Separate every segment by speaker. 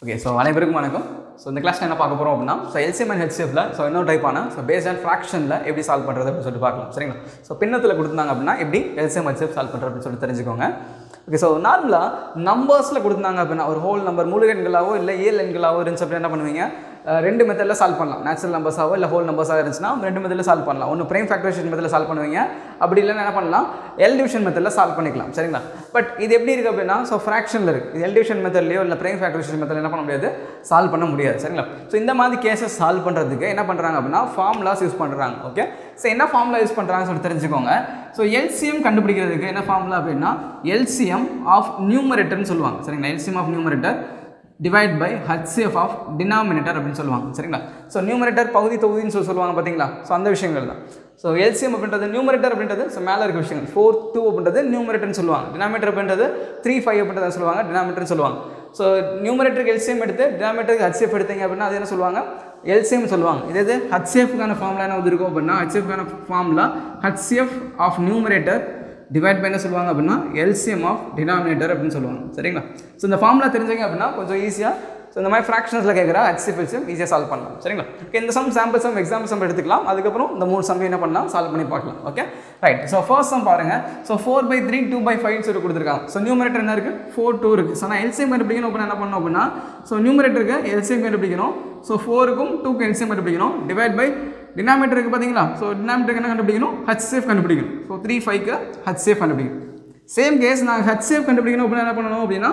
Speaker 1: okay so அனைவருக்கும் வணக்கம் so இந்த கிளாஸ் என்ன பார்க்க போகிறோம் அப்படின்னா ஸோ எல்சிஎம் அண்ட் ஹெச்சிஎஃப்ல ஸோ இன்னொரு டைப்பான ஸோ பேஸ் அண்ட் ஃப்ராக்ஷனில் எப்படி சால்வ் பண்ணுறது அப்படின்னு சொல்லிட்டு பார்க்கலாம் சரிங்களா ஸோ பின்னத்தில் கொடுத்தாங்க அப்படின்னா எப்படி எல்சிஎம் ஹெச்சிஎஃப் சால்வ் பண்ணுறது அப்படின்னு சொல்லிட்டு தெரிஞ்சுக்கோங்க ஓகே ஸோ நார்மலாக நம்பர்ஸில் கொடுத்தாங்க அப்படின்னா ஒரு ஹோல் நம்பர் முழு எண்களாவோ இல்லை ஏழு எண்களாவோ இருந்துச்சு அப்படின்னா என்ன பண்ணுவீங்க அஹ் ரெண்டு மெத்தடில் சால்வ் பண்ணலாம் நேச்சுரல் நம்பர்ஸாவோ இல்லை ஹோல் நம்பர்ஸாக இருந்துச்சுன்னா ரெண்டு மெத்தடில் சால்வ் பண்ணலாம் ஒன்று பிரைம் ஃபேக்டரேஷன் மெத்தடில் சால்வ் பண்ணுவீங்க அப்படி இல்லைன்னா என்ன பண்ணலாம் எல் டிவிஷன் மெத்தடில் சால்வ் பண்ணிக்கலாம் சரிங்களா பட் இது எப்படி இருக்குது அப்படின்னா ஸோ ஃப்ராக்ஷனில் இருக்குது இது எல் டிவிஷன் மெத்தட்லையோ இல்லை பிரைம் ஃபேக்டரேஷன் மெத்தடில் என்ன பண்ண முடியாது சால்வ் பண்ண முடியாது சரிங்களா ஸோ இந்த மாதிரி கேசஸ் சால்வ் பண்ணுறதுக்கு என்ன பண்ணுறாங்க அப்படின்னா ஃபார்முலாஸ் யூஸ் பண்ணுறாங்க ஓகே ஸோ என்ன ஃபார்முலா யூஸ் பண்ணுறாங்கன்னு சொல்லி தெரிஞ்சுக்கோங்க ஸோ எல்சிஎம் கண்டுபிடிக்கிறதுக்கு என்ன ஃபார்முலா அப்படின்னா எல்சிஎம் ஆஃப் நியூமரேட்டர்னு சொல்லுவாங்க சரிங்களா LCM of numerator divide by HCF of denominator அப்படின்னு சொல்லுவாங்க சரிங்களா ஸோ நியூமரேட்டர் பகுதி தொகுதின்னு சொல்லி சொல்லுவாங்க பார்த்தீங்களா ஸோ அந்த விஷயங்கள் தான் ஸோ எல்சிஎம் அப்படின்றது நியூமரேட்டர் அப்படின்றது ஸோ மேலே இருக்க விஷயங்கள் ஃபோர் டூ அப்படின்றது நியூமரேட்டர்னு சொல்லுவாங்க டினாமீட்டர் அப்படின்றது த்ரீ ஃபைவ் அப்படின்றத சொல்லுவாங்க டினாமீட்டர்னு சொல்லுவாங்க ஸோ நியூமரேட்டருக்கு எல்சிஎம் எடுத்து டினாமீட்டருக்கு ஹச்சிஎஃப் எடுத்தீங்க அப்படின்னா அது என்ன சொல்லுவாங்க எல்சிஎம் சொல்லுவாங்க இதே இது ஹச்சிஎஃப்கான ஃபார்முலா என்ன வந்திருக்கும் அப்படின்னா ஹச்சிஎஃப்கான formula HCF of numerator divide பண்ண சொல்லுவாங்க அப்படின்னா எல்சிஎம் ஆஃப் டினாமினேட்டர் அப்படின்னு சொல்லுவாங்க சரிங்களா ஸோ இந்த ஃபார்முலா தெரிஞ்சீங்க அப்படின்னா கொஞ்சம் ஈஸியாக ஸோ இந்த மாதிரி ஃப்ராக்ஷன்ஸில் கேட்குற ஹச்சிஎஃப் எல்சிஎம் ஈஸியாக சால்வ் பண்ணலாம் சரிங்களா ஓகே இந்த sum sample sum example sum எடுத்துக்கலாம் அதுக்கப்புறம் இந்த மூணு சம் என்ன பண்ணலாம் சால்வ் பண்ணி பார்க்கலாம் okay right so first sum பாருங்கள் so four by three two by five சொல்லி கொடுத்துருக்காங்க ஸோ நியூமரேட்டர் என்ன இருக்குது ஃபோர் டூ இருக்குது ஸோ நான் எல்சிஎம் கண்டுபிடிக்கணும் அப்படின்னா என்ன பண்ணணும் அப்படின்னா ஸோ நியூமரேட்டருக்கு எல்சிஎம் கண்டுபிடிக்கணும் ஸோ ஃபோருக்கும் டூக்கு எல்சிஎம் கண்டுபிடிக்கணும் டிவைட் பை டினாமீட்டருக்கு பார்த்தீங்களா ஸோ டினாமீட்டருக்கு என்ன கண்டுபிடிக்கணும் ஹச்சிஎஃப் கண்டுபிடிக்கணும் ஸோ த்ரீ ஃபைவ்க்கு ஹச்சிஎஃப் கண்டுபிடிக்கணும் சேம் கேஸ் நாங்கள் ஹச்சிஎஃப் கண்டுபிடிக்கணும் அப்படின்னா என்ன பண்ணணும் அப்படின்னா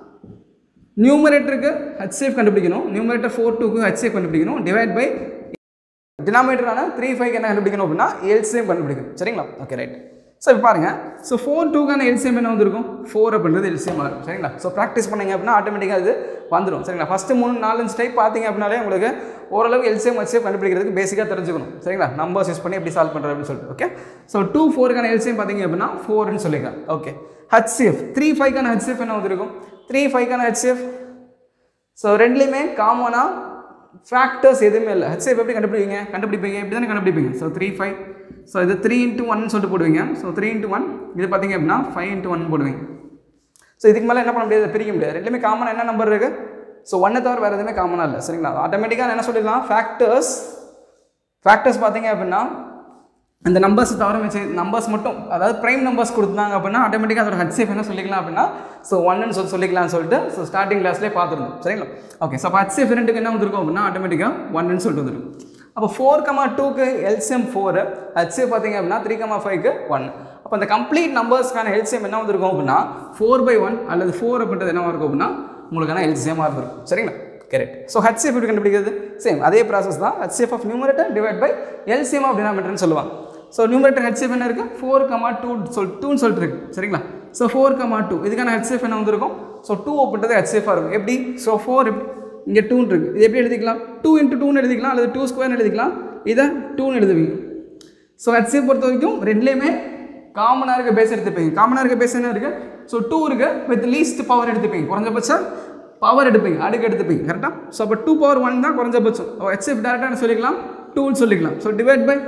Speaker 1: நியூமரேட்டருக்கு ஹச்சிஎஃப் கண்டுபிடிக்கணும் நியூமரேட்டர் ஃபோர் டூக்கு ஹச்சிஎஃப் கண்டுபிடிக்கணும் டிவைட் பை டினாமீட்டரான த்ரீ ஃபைவ் என்ன கண்டுபிடிக்கணும் அப்படின்னா எல்சிஎம் கண்டுபிடிக்கணும் சரிங்களா ஓகே ரைட் ஸோ இப்போ பாருங்கள் ஸோ ஃபோர் டூக்கான எல்சிஎம் என்ன வந்திருக்கும் ஃபோர் அப்படின்றது எல்சிஎம் ஆகும் சரிங்களா ஸோ ப்ராக்டிஸ் பண்ணீங்க அப்படின்னா ஆட்டோமேட்டிக்காக அது வந்துடும் சரிங்களா ஃபஸ்ட்டு மூணு நாலஞ்சு டைப் பார்த்தீங்க அப்படின்னாலே உங்களுக்கு ஓரளவு எல்சிஎம் ஹச்சிஎஃப் கண்டுபிடிக்கிறதுக்கு பேசிக்காக தெரிஞ்சுக்கணும் சரிங்களா நம்பர்ஸ் யூஸ் பண்ணி எப்படி சால்வ் பண்ணுறது அப்படின்னு சொல்லிட்டு ஓகே ஸோ டூ ஃபோருக்கான எல்சிஎம் பார்த்தீங்க அப்படின்னா ஃபோர்னு சொல்லிக்கலாம் ஓகே ஹச்சிஎஃப் த்ரீ ஃபைவ்க்கான ஹச்சிஎஃப் என்ன வந்திருக்கும் த்ரீ ஃபைவ்க்கான ஹச்சிஎஃப் ஸோ ரெண்டுலேயுமே காமனாக ஃபேக்டர்ஸ் எதுவுமே இல்லை ஹெச்எஃப் எப்படி கண்டுபிடிப்பீங்க கண்டுபிடிப்பீங்க இப்படி தானே கண்டுபிடிப்பீங்க ஸோ த்ரீ ஃபைவ் ஸோ இது த்ரீ இன்ட்டு ஒன் சொல்லிட்டு போடுவீங்க ஸோ த்ரீ இன்ட்டு ஒன் இது பார்த்தீங்க அப்படின்னா ஃபைவ் இன்ட்டு ஒன் போடுவீங்க ஸோ இதுக்கு மேலே என்ன பண்ண முடியாது பிரிக்க முடியாது ரெண்டுமே காமனாக என்ன நம்பர் இருக்குது ஸோ ஒன்னை தவிர வேறு எதுவுமே காமனாக இல்லை சரிங்களா ஆட்டோமேட்டிக்காக என்ன சொல்லிடலாம் ஃபேக்டர்ஸ் ஃபேக்டர்ஸ் பார்த்தீங்க அப்படின்னா அந்த நம்பர்ஸ் தவிர வச்சு நம்பர்ஸ் மட்டும் அதாவது ப்ரைம் நம்பர்ஸ் கொடுத்தாங்க அப்படின்னா ஆட்டோமேட்டிக்காக அதோட ஹச்சிஎஃப் என்ன சொல்லிக்கலாம் அப்படின்னா ஸோ ஒன்னு சொல்லி சொல்லிக்கலாம்னு சொல்லிட்டு ஸோ ஸ்டார்டிங் கிளாஸ்லேயே பார்த்துருந்தோம் சரிங்களா ஓகே ஸோ அப்போ ஹச்சிஎஃப் ரெண்டுக்கு என்ன வந்திருக்கும் அப்படின்னா ஆட்டோமேட்டிக்காக ஒன்னு சொல்லிட்டு வந்துருக்கும் அப்போ ஃபோர் கமா டூக்கு எல்சிஎம் ஃபோர் ஹச்சிஎஃப் பார்த்தீங்க அப்படின்னா த்ரீ கமா ஃபைவ்க்கு ஒன் அப்போ அந்த கம்ப்ளீட் நம்பர்ஸ்க்கான எல்சிஎம் என்ன வந்திருக்கும் அப்படின்னா ஃபோர் பை ஒன் அல்லது ஃபோர் அப்படின்றது என்ன இருக்கும் அப்படின்னா உங்களுக்கான எல்சிஎமாக இருந்திருக்கும் சரிங்களா கரெக்ட் ஸோ ஹச்சிஎஃப் எப்படி கண்டுபிடிக்கிறது சேம் அதே ப்ராசஸ் தான் HCF of numerator divide by LCM of டினாமீட்டர்னு சொல்லுவாங்க ஸோ நியூமரேட்டர் ஹெச்எஃப் என்ன இருக்குது ஃபோர் கமா டூ சொல் டூன்னு சொல்லிட்டு இருக்கு சரிங்களா ஸோ ஃபோர் கமா டூ இதுக்கான ஹெச்எஃப் என்ன வந்திருக்கும் ஸோ டூ அப்படின்றது ஹெச்எஃபாக இருக்கும் எப்படி ஸோ ஃபோர் இங்கே டூன் இருக்குது இது எப்படி எழுதிக்கலாம் டூ இன்ட்டு டூன்னு எழுதிக்கலாம் அல்லது டூ ஸ்கொயர்னு எழுதிக்கலாம் இதை டூன்னு எழுதுவீங்க ஸோ ஹெச்எஃப் பொறுத்த வரைக்கும் ரெண்டுலேயுமே காமனாக இருக்க பேஸ் எடுத்துப்பீங்க காமனாக இருக்க பேஸ் என்ன இருக்குது ஸோ டூ இருக்குது வித் லீஸ்ட் பவர் எடுத்துப்பீங்க குறைஞ்சபட்சம் பவர் எடுப்பீங்க அடுக்கு எடுத்துப்பீங்க கரெக்டாக ஸோ அப்போ டூ பவர் ஒன் தான் குறைஞ்சபட்சம் ஹெச்எஃப் டேரெக்டாக சொல்லிக்கலாம் டூன்னு சொல்லிக்கலாம் so divide by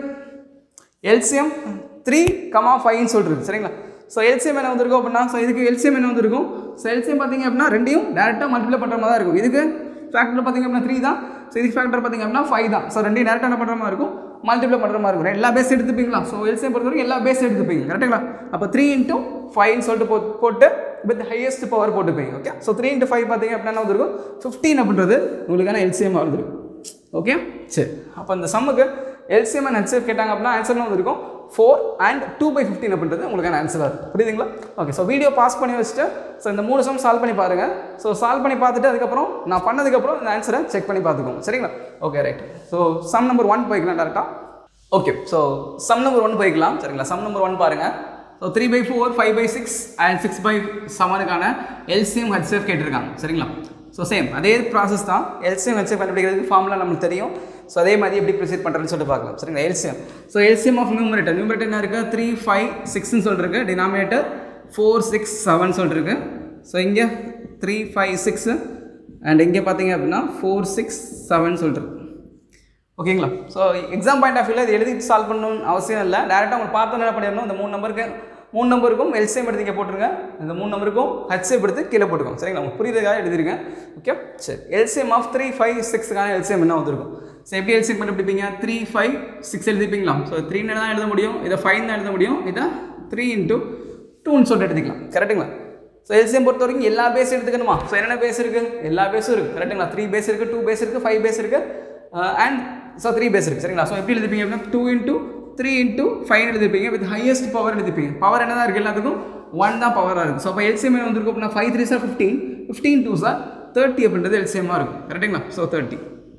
Speaker 1: LCM three comma ஃபைவ்னு சொல்லிருக்கு சரிங்களா ஸோ எல்சிஎம் என்ன வந்திருக்கும் அப்படின்னா ஸோ இதுக்கு எல்சிஎம் என்ன வந்திருக்கும் ஸோ எல்சிஎம் பார்த்தீங்க அப்படின்னா ரெண்டையும் டேரெக்டாக மல்டிப்ளை பண்ணுற மாதிரி தான் இருக்கும் இதுக்கு ஃபேக்டர் பார்த்தீங்க அப்படின்னா த்ரீ தான் ஸோ இதுக்கு ஃபேக்டர் பார்த்தீங்க அப்படின்னா ஃபைவ் தான் ஸோ ரெண்டையும் டேரெக்டாக என்ன பண்ணுற மாதிரி இருக்கும் மல்டிப்ளை பண்ணுற மாதிரி இருக்கும் எல்லா பேஸ் எடுத்துப்பீங்களா ஸோ எல்சிஎம் பொறுத்த வரைக்கும் எல்லா பேஸ் எடுத்துப்பீங்க கரெக்டுங்களா அப்போ த்ரீ இன்ட்டு ஃபைவ்னு சொல்லிட்டு போ போட்டு வித் ஹையஸ்ட் பவர் போட்டுப்பீங்க okay so three into five பார்த்தீங்க அப்படின்னா என்ன வந்திருக்கும் ஃபிஃப்டீன் அப்படின்றது உங்களுக்கான எல்சிஎம் வந்துருக்கும் ஓகே சரி அப்போ இந்த சம்முக்கு எல்சிஎம் அண்ட் ஹெச்எஃப் கேட்டாங்க அப்படின்னா ஆன்சர் வந்து இருக்கும் four and two by fifteen அப்படின்றது உங்களுக்கான ஆன்சராக இருக்கும் புரியுதுங்களா ஓகே ஸோ வீடியோ பாஸ் பண்ணி வச்சுட்டு ஸோ இந்த மூணு சம் சால்வ் பண்ணி பாருங்கள் ஸோ சால்வ் பண்ணி பார்த்துட்டு அதுக்கப்புறம் நான் பண்ணதுக்கப்புறம் இந்த ஆன்சரை செக் பண்ணி பார்த்துக்கோங்க சரிங்களா okay right so sum number one போய்க்கலாம் டேரெக்டாக okay so sum number one போய்க்கலாம் சரிங்களா சம் நம்பர் ஒன் பாருங்கள் so three by four five by six and six by செவனுக்கான எல்சிஎம் ஹெச்எஃப் கேட்டிருக்காங்க சரிங்களா ஸோ சேம் அதே ப்ராசஸ் தான் எல்சிஎம் ஹெச்எஃப் கண்டுபிடிக்கிறதுக்கு ஃபார்முலா நம்மளுக்கு தெரியும் ஸோ அதே மாதிரி எப்படி ப்ரொசீட் பண்ணுறேன்னு சொல்லிட்டு பார்க்கலாம் சரிங்களா LCM so LCM of numerator numerator என்ன இருக்குது த்ரீ ஃபைவ் சிக்ஸ்னு சொல்லிருக்கு டினாமினேட்டர் ஃபோர் சிக்ஸ் செவன் சொல்லிருக்கு ஸோ இங்கே த்ரீ ஃபைவ் சிக்ஸு அண்ட் இங்கே பார்த்தீங்க அப்படின்னா ஃபோர் சிக்ஸ் செவன் சொல்லிருக்கு ஓகேங்களா ஸோ எக்ஸாம் பாயிண்ட் ஆஃப் வியூவில் இது எழுதி சால்வ் பண்ணணும்னு அவசியம் இல்லை டேரெக்டாக உங்களுக்கு பார்த்தோன்னு என்ன பண்ணிடணும் இந்த மூணு நம்பருக்கு மூணு நம்பருக்கும் எல்சிஎம் எடுத்து இங்கே போட்டுருங்க இந்த மூணு நம்பருக்கும் ஹெச்எஃப் எடுத்து கீழே போட்டுக்கோங்க சரிங்களா உங்களுக்கு புரியுறதுக்காக எழுதிருங்க ஓகே சரி எல்சிஎம் ஆஃப் த்ரீ ஃபைவ் சிக்ஸ்க்கான எல்சிஎம் என்ன வந்திருக்கும் ஸோ எப்படி எல்சிஎம் கண்டுபிடிப்பீங்க த்ரீ ஃபைவ் சிக்ஸ் எழுதிப்பீங்களா ஸோ த்ரீன்னு தான் எழுத முடியும் இதை ஃபைவ் தான் எழுத முடியும் இதை த்ரீ இன்ட்டு டூன்னு சொல்லிட்டு எடுத்துக்கலாம் கரெக்டுங்களா ஸோ எல்சிஎம் பொறுத்த வரைக்கும் எல்லா பேஸ் எடுத்துக்கணுமா ஸோ என்னென்ன பேஸ் இருக்குது எல்லா பேஸும் இருக்குது கரெக்டுங்களா த்ரீ பேஸ் இருக்குது டூ பேஸ் இருக்குது ஃபைவ் பேஸ் இருக்குது அண்ட் ஸோ த்ரீ பேஸ் இருக்குது சரிங்களா ஸோ எப்படி எழுதிப்பீங்க அப்படின்னா two into three into five எழுதிப்பீங்க வித் ஹையஸ்ட் பவர் எழுதிப்பீங்க பவர் என்ன தான் இருக்குது எல்லாத்துக்கும் ஒன் தான் பவராக இருக்குது ஸோ அப்போ எல்சிஎம் என்ன வந்திருக்கும் அப்படின்னா five three sir fifteen fifteen two sir thirty அப்படின்றது எல்சிஎம்மாக இருக்கும் கரெக்டுங்களா so thirty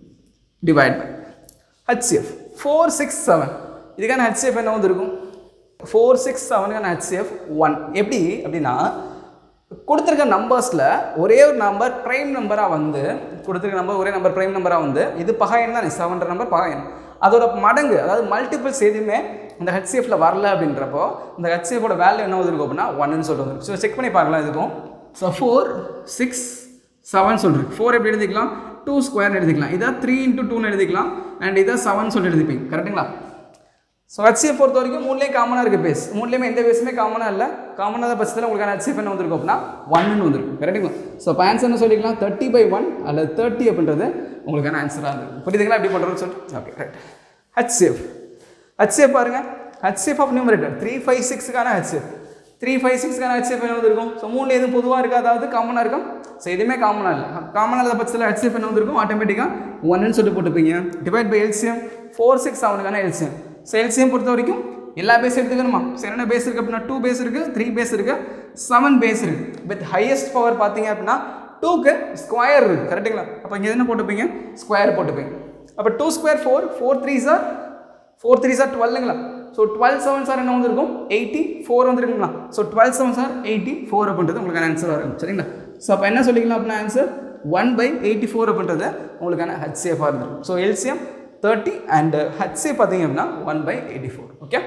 Speaker 1: divide by HCF four six seven இதுக்கான ஹச்சிஎஃப் என்ன வந்திருக்கும் ஃபோர் சிக்ஸ் செவனுக்கான ஹச்சிஎஃப் ஒன் எப்படி அப்படின்னா கொடுத்துருக்க நம்பர்ஸில் ஒரே ஒரு நம்பர் ப்ரைம் நம்பராக வந்து கொடுத்துருக்க நம்பர் ஒரே நம்பர் ப்ரைம் நம்பராக வந்து இது பகாயன் தான் செவன்ற நம்பர் பகாயன் அதோட மடங்கு அதாவது மல்டிபிள்ஸ் எதுவுமே இந்த ஹெச்சிஎஃப்ல வரல அப்படின்றப்போ இந்த ஹெச்சிஎஃபோட வேல்யூ என்ன வந்துருக்கும் அப்படின்னா ஒன்னு சொல்லிட்டு வந்துருக்கு ஸோ செக் பண்ணி பார்க்கலாம் இதுக்கும் ஸோ ஃபோர் சிக்ஸ் செவன் சொல்லிருக்கு ஃபோர் எப்படி எழுதிக்கலாம் டூ ஸ்கொயர்னு எழுதிக்கலாம் இதை த்ரீ இன்ட்டு டூன்னு எழுதிக்கலாம் அண்ட் இதை செவன் சொல்லி எழுதிப்பீங்க கரெக்டுங்களா ஸோ ஹச்சிஎஃப் பொறுத்த வரைக்கும் மூணுலேயும் காமனாக இருக்குது பேஸ் மூணுலேயுமே எந்த பேஸுமே காமனாக இல்லை காமனாக பட்சத்தில் உங்களுக்கான ஹச்சிஎஃப் என்ன வந்திருக்கும் அப்படின்னா ஒன்னு வந்திருக்கும் கரெக்டுங்களா ஸோ இப்போ ஆன்சர் என்ன சொல்லிக்கலாம் தேர்ட்டி பை ஒன் அல்லது தேர்ட்டி அப்படின்றது உங்களுக்கான ஆன்சராக இருந்தது புரியுதுங்களா எப்படி பண்ணுறதுன்னு சொல்லிட்டு ஓகே ரைட் ஹச்சிஎஃப் ஹச்சிஎஃப் பாருங்க HCF of numerator three five சிக்ஸுக்கான ஹச்சிஎஃப் த்ரீ ஃபைவ் சிக்ஸ்க்கான ஹச்சிஎஃப் என்ன வந்திருக்கும் ஸோ மூணு எதுவும் பொதுவாக இருக்கா அதாவது காமனாக இருக்கும் ஸோ எதுவுமே காமனாக இல்லை காமனாக இல்லாத பட்சத்தில் ஹச்சிஎஃப் என்ன வந்திருக்கும் ஆட்டோமேட்டிக்காக ஒன்னு சொல்லிட்டு போட்டுப்பீங்க divide by LCM four six செவனுக்கான எல்சிஎம் ஸோ எல்சிஎம் பொறுத்த வரைக்கும் எல்லா பேஸ் எடுத்துக்கணுமா ஸோ என்னென்ன பேஸ் இருக்குது அப்படின்னா டூ பேஸ் இருக்குது த்ரீ பேஸ் இருக்குது செவன் பேஸ் இருக்குது வித் ஹையஸ்ட் பவர் பார்த்தீங்க அப்படின்னா டூக்கு ஸ்கொயர் இருக்குது கரெக்டுங்களா அப்போ இங்கே என்ன போட்டுப்பீங்க ஸ்கொயர் போட்டுப்பீங்க அப்போ two square four four three சார் ஃபோர் த்ரீ சார் டுவெல்லுங்களா ஸோ டுவெல் செவன் சார் என்ன வந்திருக்கும் எயிட்டி ஃபோர் வந்துருக்குங்களா ஸோ டுவெல் செவன் சார் எயிட்டி ஃபோர் அப்படின்றது உங்களுக்கான ஆன்சராக இருக்கும் சரிங்களா ஸோ அப்போ என்ன சொல்லிக்கலாம் அப்படின்னா answer one by eighty four அப்படின்றது உங்களுக்கான ஹெச்சிஎஃபாக இருந்திருக்கும் so LCM thirty and HA பார்த்தீங்க அப்படின்னா one by eighty four okay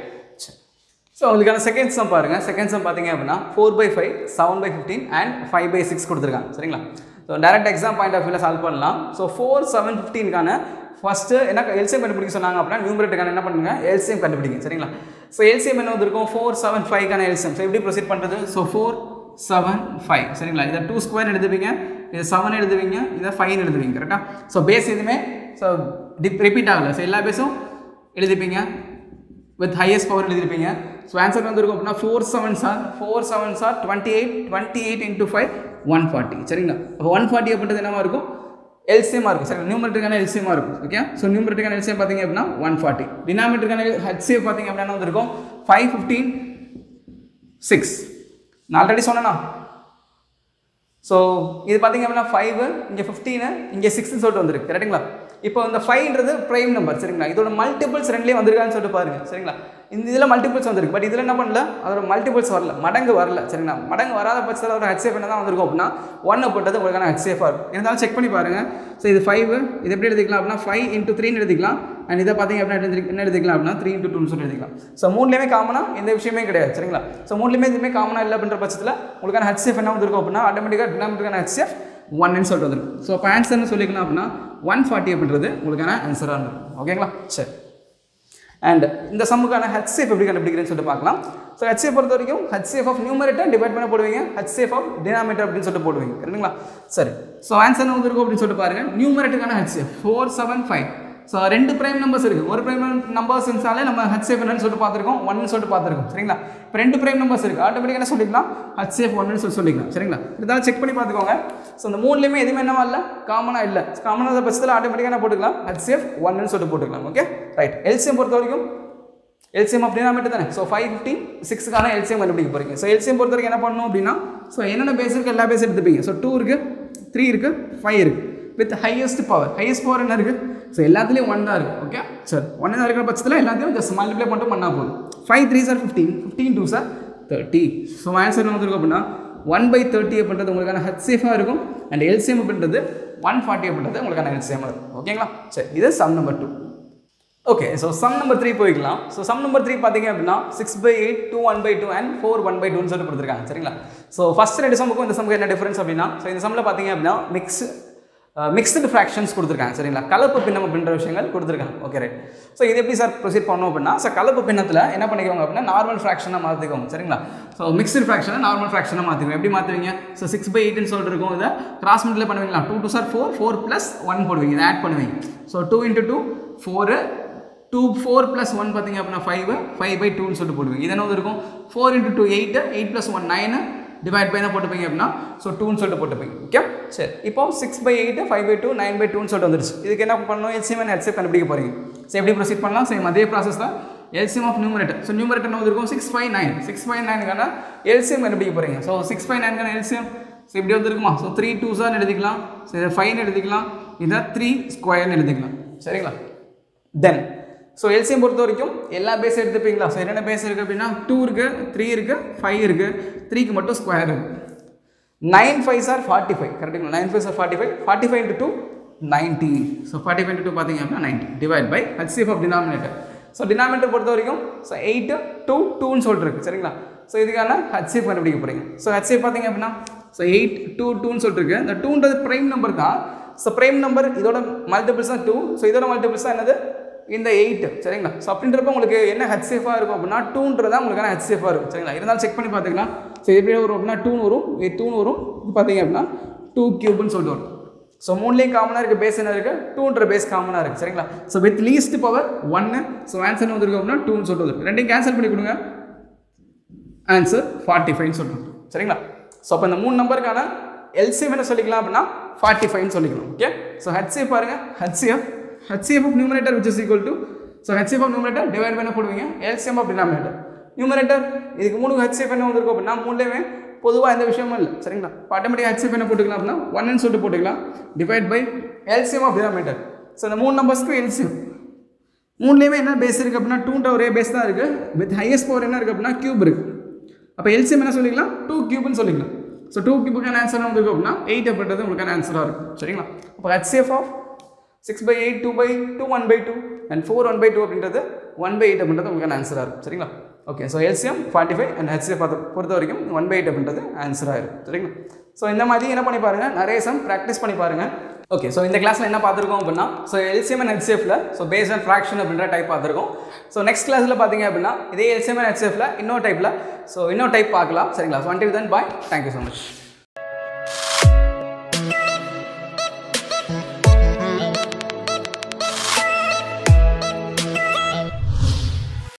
Speaker 1: so உங்களுக்கான செகண்ட் சம் பாருங்கள் செகண்ட் சம் பார்த்தீங்க அப்படின்னா four by five seven by fifteen and five by six கொடுத்துருக்காங்க சரிங்களா so direct exam point of வியூவில் சால்வ் பண்ணலாம் ஸோ ஃபோர் செவன் ஃபிஃப்டீனுக்கான ஃபஸ்ட்டு என்ன எல்சிஎம் கண்டுபிடிக்க சொன்னாங்க அப்படின்னா நியூமரேட்டுக்கான என்ன பண்ணுங்க எல்சிஎம் கண்டுபிடிங்க சரிங்களா ஸோ எல்சிஎம் என்ன வந்திருக்கும் ஃபோர் செவன் ஃபைவ்க்கான எல்சிஎம் ஸோ எப்படி ப்ரொசீட் பண்ணுறது ஸோ ஃபோர் செவன் ஃபைவ் சரிங்களா இதை டூ ஸ்கொயர் எழுதுவீங்க இதை செவன் எழுதுவீங்க இதை ஃபைவ் எழுதுவீங்க கரெக்டாக ஸோ பேஸ் எதுவுமே ஸோ டிப் ரிப்பீட் ஆகலை ஸோ எல்லா பேஸும் எழுதிப்பீங்க வித் ஹையஸ்ட் பவர் எழுதிருப்பீங்க ஸோ ஆன்சர் வந்துருக்கும் அப்படின்னா ஃபோர் செவன் சார் ஃபோர் செவன் சார் twenty eight twenty eight into five one forty சரிங்களா அப்போ ஒன் ஃபார்ட்டி அப்படின்றது என்னவா இருக்கும் எல்சிஎம்மாக இருக்கும் சரி நியூமரேட்டருக்கான எல்சிஎம்மாக இருக்கும் ஓகே ஸோ நியூமரேட்டருக்கான எல்சிஎம் பார்த்தீங்க அப்படின்னா ஒன் ஃபார்ட்டி டினாமேட்டருக்கான ஹெச்சிஎஃப் பார்த்தீங்க அப்படின்னா வந்திருக்கும் ஃபைவ் ஃபிஃப்டீன் சிக்ஸ் நான் ஆல்ரெடி சொன்னேன்னா ஸோ இது பார்த்தீங்க அப்படின்னா ஃபைவ் இங்கே ஃபிஃப்டீனு இங்கே சிக்ஸ்னு சொல்லிட்டு வந்திருக்கு கரெக்டுங்களா இப்போ இந்த ஃபைவ்ன்றது ப்ரைம் நம்பர் சரிங்களா இதோட மல்டிபிள்ஸ் ரெண்டுலேயும் வந்திருக்கான்னு சொல்லிட்டு பாருங்க சரிங்களா இந்த இதில் மல்டிபிள்ஸ் வந்திருக்கு பட் இதில் என்ன பண்ணல அதோட மல்டிபிள்ஸ் வரல மடங்கு வரல சரிங்களா மடங்கு வராத பட்சத்தில் ஒரு ஹெச்எஃப் என்ன தான் வந்திருக்கும் அப்படின்னா ஒன்று போட்டது உங்களுக்கான ஹெச்எஃபாக இருக்கும் இருந்தாலும் செக் பண்ணி பாருங்கள் ஸோ இது ஃபைவ் இது எப்படி எழுதிக்கலாம் அப்படின்னா ஃபைவ் இன்ட்டு த்ரீன்னு எழுதிக்கலாம் அண்ட் இதை பார்த்தீங்க அப்படின்னா எழுதி என்ன எழுதிக்கலாம் அப்படின்னா த்ரீ இன்ட்டு டூன்னு சொல்லி எழுதிக்கலாம் ஸோ மூணுலேயுமே காமனாக எந்த விஷயமே கிடையாது சரிங்களா ஸோ மூணுலேயுமே எதுவுமே காமனாக இல்லை அப்படின்ற பட்சத்தில் உங்களுக்கான ஹெச்எஃப் என்ன வந்திருக்கும் அப்படின்னா ஆட்டோமேட்டிக்காக டினாமிட்டுக்கான ஹெச்எஃப் ஒன்னு சொல்லிட்டு வந்துடும் ஸோ அப்போ ஆன்சர்னு சொல்லிக்கலாம் அப்படின்னா ஒன் ஃபார்ட்டி அப்படின்றது உங்களுக்கான ஆன்சராக இருக்கும் ஓகேங்களா சரி அண்ட் இந்த சம்முக்கான ஹெச்சிஎஃப் எப்படி கண்டுபிடிக்கிறேன்னு சொல்லிட்டு பார்க்கலாம் ஸோ ஹெச்சிஎஃப் பொறுத்த வரைக்கும் ஹெச்சிஎஃப் ஆஃப் நியூமரேட்டர் டிவைட் பண்ண போடுவீங்க ஹெச்சிஎஃப் ஆஃப் டினாமேட்டர் அப்படின்னு சொல்லிட்டு போடுவீங்க கரெக்டுங்களா சரி ஸோ ஆன்சர் வந்து இருக்கும் அப்படின்னு சொல்லிட்டு பாருங்க நியூமரேட்டருக்கான HCF four seven five so ரெண்டு ப்ரைம் நம்பர்ஸ் இருக்குது ஒரு ப்ரைம் நம்பர்ஸ் இருந்தாலே நம்ம ஹெச்எஃப் என்னன்னு சொல்லிட்டு பார்த்துருக்கோம் ஒன்னு சொல்லிட்டு பார்த்துருக்கோம் சரிங்களா இப்போ ரெண்டு ப்ரைம் நம்பர்ஸ் இருக்குது ஆட்டோமேட்டிக்காக என்ன சொல்லிக்கலாம் ஹெச்எஃப் ஒன்னு சொல்லி சொல்லிக்கலாம் சரிங்களா இருந்தாலும் செக் பண்ணி பார்த்துக்கோங்க ஸோ இந்த மூணுலேயுமே எதுவுமே என்னவா இல்லை காமனாக இல்லை காமனாக பட்சத்தில் ஆட்டோமேட்டிக்காக என்ன போட்டுக்கலாம் ஹெச்எஃப் ஒன்னு சொல்லிட்டு போட்டுக்கலாம் ஓகே ரைட் எல்சிஎம் பொறுத்த வரைக்கும் எல்சிஎம் அப்படின்னா மட்டும் தானே ஸோ ஃபைவ் ஃபிஃப்டின் சிக்ஸுக்கான எல்சிஎம் கண்டுபிடிக்க போகிறீங்க ஸோ எல்சிஎம் பொறுத்த வரைக்கும் என்ன பண்ணணும் அப்படின்னா ஸோ என்னென்ன பேஸ் இருக்குது எல்லா பேஸ் எடுத்துப்பீங்க ஸோ டூ இருக்குது த்ரீ இருக்குது ஃபைவ் இருக்குது with highest power highest power என்ன இருக்குது ஸோ எல்லாத்துலேயும் ஒன் தான் இருக்குது ஓகே சரி ஒன் தான் இருக்கிற பட்சத்தில் எல்லாத்தையும் ஜஸ்ட் மல்டிப்ளை மட்டும் பண்ணால் போதும் five three sir fifteen fifteen two sir thirty so answer என்ன வந்துருக்கும் அப்படின்னா ஒன் பை தேர்ட்டி அப்படின்றது உங்களுக்கான ஹெச்சிஎஃபாக இருக்கும் அண்ட் எல்சிஎம் அப்படின்றது ஒன் ஃபார்ட்டி அப்படின்றது உங்களுக்கான எல்சிஎம்மாக இருக்கும் ஓகேங்களா சரி இது sum number two okay so sum number three போய்க்கலாம் ஸோ சம் நம்பர் த்ரீ பார்த்தீங்க அப்படின்னா six by eight two one by two and four one by டூன்னு சொல்லிட்டு கொடுத்துருக்காங்க சரிங்களா ஸோ ஃபஸ்ட் ரெண்டு சம்முக்கும் இந்த சம்முக்கு என்ன டிஃபரன்ஸ் அப்படின்னா ஸோ இந்த சம்மில் பார்த்தீங்க அப்படின்னா மிக்ஸ் மிக்ஸ்டு ஃப்ராக்ஷன்ஸ் கொடுத்துருக்காங்க சரிங்களா கலப்பு பின்னம் அப்படின்ற விஷயங்கள் கொடுத்துருக்காங்க ஓகே ரைட் ஸோ இது எப்படி சார் ப்ரொசீட் பண்ணோம் அப்படின்னா ஸோ கலப்பு பின்னத்தில் என்ன பண்ணிக்கோங்க அப்படின்னா நார்மல் ஃப்ராக்ஷனாக மாற்றிக்கோங்க சரிங்களா ஸோ மிக்ஸ்டு ஃப்ராக்ஷனை நார்மல் ஃப்ராக்ஷனாக மாற்றிக்கோங்க எப்படி மாற்றுவீங்க ஸோ சிக்ஸ் பை எயிட்னு சொல்லிட்டு இருக்கும் இதை கிராஸ் மல்டிப்ளை பண்ணுவீங்களா two two are four four plus one போடுவீங்க இதை ஆட் பண்ணுவீங்க so two into two four two four plus one பார்த்தீங்க அப்படின்னா ஃபைவ் ஃபைவ் பை டூன்னு சொல்லிட்டு போடுவீங்க இது என்ன இருக்கும் four into two eight eight plus one nine divide by தான் போட்டுப்பீங்க அப்படின்னா ஸோ டூன்னு சொல்லிட்டு போட்டுப்பீங்க ஓகே சரி இப்போ six by eight five by two nine by டூன்னு சொல்லிட்டு வந்துருச்சு இதுக்கு என்ன பண்ணணும் எல்சிஎம் அண்ட் ஹெச்எஃப் கண்டுபிடிக்க போகிறீங்க ஸோ எப்படி ப்ரொசீட் பண்ணலாம் சேம் அதே ப்ராசஸ் தான் LCM of numerator so numerator என்ன இருக்கும் six five nine six five நைனுக்கான எல்சிஎம் கண்டுபிடிக்க போகிறீங்க ஸோ சிக்ஸ் ஃபைவ் நைனுக்கான எல்சிஎம் ஸோ இப்படி வந்துருக்குமா ஸோ த்ரீ டூ சார் எழுதிக்கலாம் ஸோ இதை ஃபைவ்னு எழுதிக்கலாம் இதை த்ரீ ஸ்கொயர்னு எழுதிக்கலாம் சரிங்களா தென் ஸோ எல்சிஎம் பொறுத்த வரைக்கும் எல்லா பேஸ் எடுத்துப்பீங்களா ஸோ என்னென்ன பேஸ் இருக்குது அப்படின்னா டூ இருக்குது த்ரீ இருக்குது ஃபைவ் இருக்குது த்ரீக்கு மட்டும் ஸ்கொயர் இருக்குது nine five are forty five கரெக்டுங்களா nine five are forty five forty five into two ninety so forty five into two பார்த்தீங்க அப்படின்னா ninety divide by HCF of denominator so denominator பொறுத்த வரைக்கும் ஸோ எயிட்டு டூ டூன்னு சொல்லிட்டு இருக்கு சரிங்களா so இதுக்கான ஹச்சிஎஃப் கண்டுபிடிக்க போகிறீங்க ஸோ ஹச்சிஎஃப் பார்த்தீங்க அப்படின்னா ஸோ எயிட் டூ டூன்னு சொல்லிட்டு இருக்கு இந்த டூன்றது ப்ரைம் நம்பர் தான் ஸோ ப்ரைம் நம்பர் இதோட மல்டிபிள்ஸ் தான் டூ ஸோ இதோட மல்டிபிள்ஸ் தான் என்னது இந்த எயிட் சரிங்களா ஸோ அப்படின்றப்ப உங்களுக்கு என்ன ஹெச்எஃபாக இருக்கும் அப்படின்னா டூன்றது தான் உங்களுக்கான ஹெச்எஃபாக இருக்கும் சரிங்களா இருந்தாலும் செக் பண்ணி பார்த்துக்கலாம் ஸோ எப்படி வரும் அப்படின்னா டூன் வரும் இது டூன் வரும் இது பார்த்தீங்க அப்படின்னா டூ கியூப்னு சொல்லிட்டு வரும் ஸோ மூணுலேயும் காமனாக இருக்குது பேஸ் என்ன இருக்குது டூன்ற பேஸ் காமனாக இருக்குது சரிங்களா ஸோ வித் லீஸ்ட் பவர் ஒன்று ஸோ ஆன்சர் வந்துருக்கு அப்படின்னா டூன்னு சொல்லிட்டு வரும் ரெண்டையும் கேன்சல் பண்ணி கொடுங்க ஆன்சர் ஃபார்ட்டி ஃபைவ்னு சொல்லிட்டு சரிங்களா ஸோ அப்போ இந்த மூணு நம்பருக்கான எல்சிஎஃப் என்ன சொல்லிக்கலாம் அப்படின்னா ஃபார்ட்டி ஃபைவ்னு சொல்லிக்கலாம் ஓகே ஸோ ஹெச்சிஎஃப் பாருங்கள் HCF HCF of numerator which is equal to so HCF of numerator divide by என்ன போடுவீங்க LCM of denominator numerator இதுக்கு மூணு HCF என்ன வந்திருக்கும் அப்படின்னா மூணுலேயுமே பொதுவாக எந்த விஷயமும் இல்லை சரிங்களா இப்போ ஆட்டோமேட்டிக் HCF என்ன போட்டுக்கலாம் அப்படின்னா ஒன்னு சொல்லிட்டு போட்டுக்கலாம் divide by LCM of denominator so இந்த மூணு நம்பர்ஸ்க்கு LCM மூணுலேயுமே என்ன பேஸ் இருக்குது அப்படின்னா டூன்ற ஒரே பேஸ் தான் இருக்குது வித் ஹையஸ்ட் பவர் என்ன இருக்குது அப்படின்னா கியூப் இருக்குது அப்போ எல்சிஎம் என்ன சொல்லிக்கலாம் டூ கியூப்னு சொல்லிக்கலாம் ஸோ டூ கியூபுக்கான ஆன்சர் வந்து அப்படின்னா எயிட் அப்படின்றது உங்களுக்கான ஆன்சராக இருக்கும் சரிங்களா அப்போ HCF of six by eight two by two one by two and four one by two அப்படின்றது ஒன் பை எயிட் அப்படின்றது உங்களுக்கான ஆன்சராக இருக்கும் சரிங்களா okay so LCM forty five and HCF பார்த்து பொறுத்த வரைக்கும் ஒன் பை எயிட் அப்படின்றது ஆன்சராக இருக்கும் சரிங்களா ஸோ இந்த மாதிரி என்ன பண்ணி பாருங்கள் நிறைய சம் ப்ராக்டிஸ் பண்ணி பாருங்கள் ஓகே ஸோ இந்த கிளாஸில் என்ன பார்த்துருக்கோம் அப்படின்னா ஸோ எல்சிஎம் அண்ட் ஹெச்சிஎஃப்ல ஸோ பேஸ் அண்ட் ஃப்ராக்ஷன் அப்படின்ற டைப் பார்த்துருக்கோம் ஸோ நெக்ஸ்ட் கிளாஸில் பார்த்தீங்க அப்படின்னா இதே எல்சிஎம் அண்ட் ஹெச்சிஎஃப்ல இன்னொரு டைப்பில் ஸோ இன்னொரு டைப் பார்க்கலாம் சரிங்களா so until then bye thank you so much